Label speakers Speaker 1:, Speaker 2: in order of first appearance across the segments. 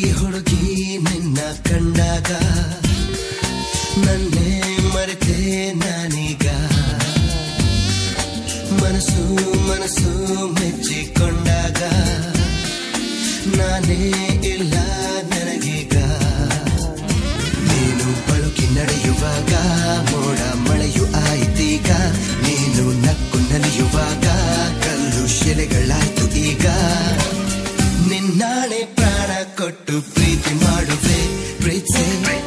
Speaker 1: ಹುಡುಗಿ ನಿನ್ನ ಕಂಡಾಗ ನನ್ನೇ ಮರೆತೆ ನಾನೀಗ ಮನಸ್ಸು ಮನಸ್ಸು ಮೆಚ್ಚಿಕೊಂಡಾಗ ನಾನೇ ಇಲ್ಲ ನನಗೀಗ ನೀನು ಬಳುಕಿ ನಡೆಯುವಾಗ ಮೋಡ ಮಳೆಯು ಆಯ್ತೀಗ ನೀನು ನಕ್ಕು ನಲಿಯುವಾಗ ಕಲ್ಲು ಶಿಲೆಗಳಾಯ್ತು ಈಗ ನಿನ್ನಾಣೆ ಪ್ರಾಣ ಕೊಟ್ಟು ಪ್ರೀತಿ ಮಾಡುವೆ ಪ್ರೀತಿ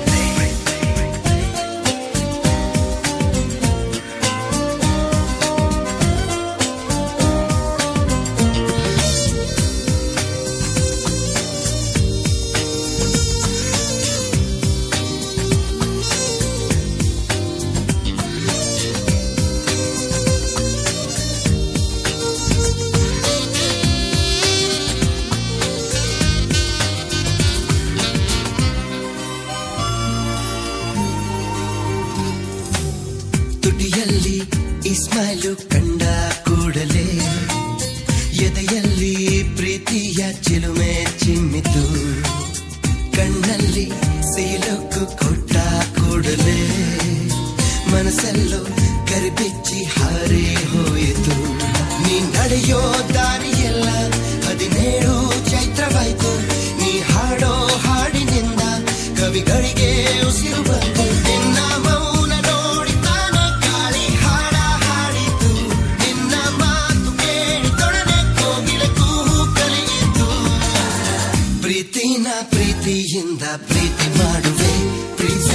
Speaker 1: ತುಟಿಯಲ್ಲಿ ಇಸ್ಮೈಲು ಕಂಡ ಕೂಡಲೇ ಎದೆಯಲ್ಲಿ ಪ್ರೀತಿಯ ಚಿಲುಮೆ ಚಿಮ್ಮಿತು ಕಣ್ಣಲ್ಲಿ ಸೀಲೊಕ್ಕು ಕೊಟ್ಟ ಕೂಡಲೇ ಮನಸ್ಸಲ್ಲೂ ಕರಿಬಿಚ್ಚಿ ಹಾರಿ ಹೋಯಿತು ನೀ ನಡೆಯೋ ದಾರಿಯೆಲ್ಲ ಹದಿನೇಳು ಚೈತ್ರವಾಯ್ತು ನೀ ಹಾಡೋ ಹಾಡಿನಿಂದ ಕವಿಗಳಿಗೆ ಉಸಿರು ಬಂತು ನಿನ್ನ ಮೌನ ನೋಡಿ ತಾನೇ ಗಾಳಿ ಹಾಡ ಹಾಡಿತು ನಿನ್ನ ಮಾತು ಕೇಳಿ ತೊಡನೆ ಕೋಗಿಲ ಕೂಹು ಕಲಿಯಿತು ಪ್ರೀತಿನ ಪ್ರೀತಿಯಿಂದ ಪ್ರೀತಿ ಮಾಡುವೆ ಪ್ರೀತಿ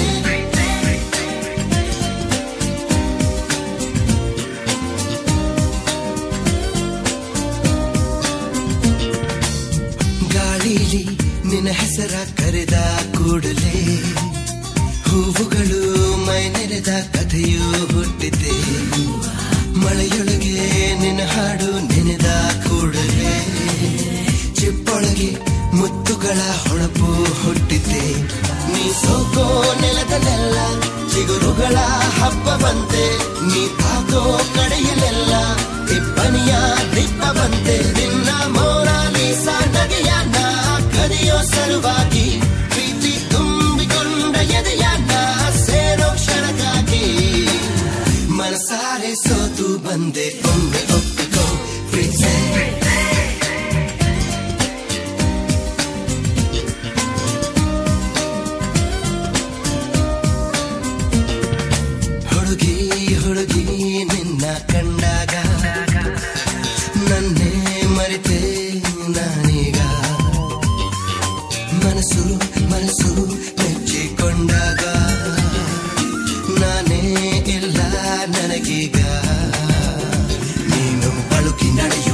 Speaker 1: ಗಾಳಿಲಿ ನಿನ್ನ ಹೆಸರ ಕರೆದ ಕೂಡಲೇ ಹೂವುಗಳು ಮೈ ನೆರೆದ ಕಥೆಯು ಹುಟ್ಟಿದೆ ಮಳೆಯೊಳಗೆ ನಿನ್ನ ಹಾಡು ನೆನೆದ ಕೂಡಲೇ ಚಿಪ್ಪೊಳಗೆ ಮುತ್ತುಗಳ ಹೊಳಪು ಹುಟ್ಟಿದೆ ನೀ ಸೋಕೋ ನೆಲದಲ್ಲೆಲ್ಲ ಚಿಗುರುಗಳ ಹಬ್ಬವಂತೆ ನೀ ತಾಕೋ ಕಡೆಯಲೆಲ್ಲ ಇಬ್ಬನಿಯ ದಿಬ್ಬವಂತೆ ನಿನ್ನ ಮೋನಾಲಿಸ ನಗೆಯ ನಾ ಕದಿಯೋ ಸಲುವಾಗಿ ಪ್ರೀತಿ ತುಂಬಿಕೊಂಡ ಎದೆಯ ನಾ ಸೇರೋ ಕ್ಷಣಕ್ಕಾಗಿ ಮನಸಾರೆ ಸೋತು ಬಂದೆ ಒಮ್ಮೆ ಒಪ್ಪಿಕೋ ಪ್ರೀತಿ ಹುಡುಗಿ ಹುಡುಗಿ ನಿನ್ನ ಕಂಡಾಗ ನನ್ನೇ ಮರೆತೆ ನಾನೀಗ ಮನಸ್ಸು ಮನಸ್ಸು ಮೆಚ್ಚಿಕೊಂಡಾಗ ನಾನೇ ಇಲ್ಲ ನನಗೀಗ ನೀನು ಬಳುಕಿ ನಡೆಯು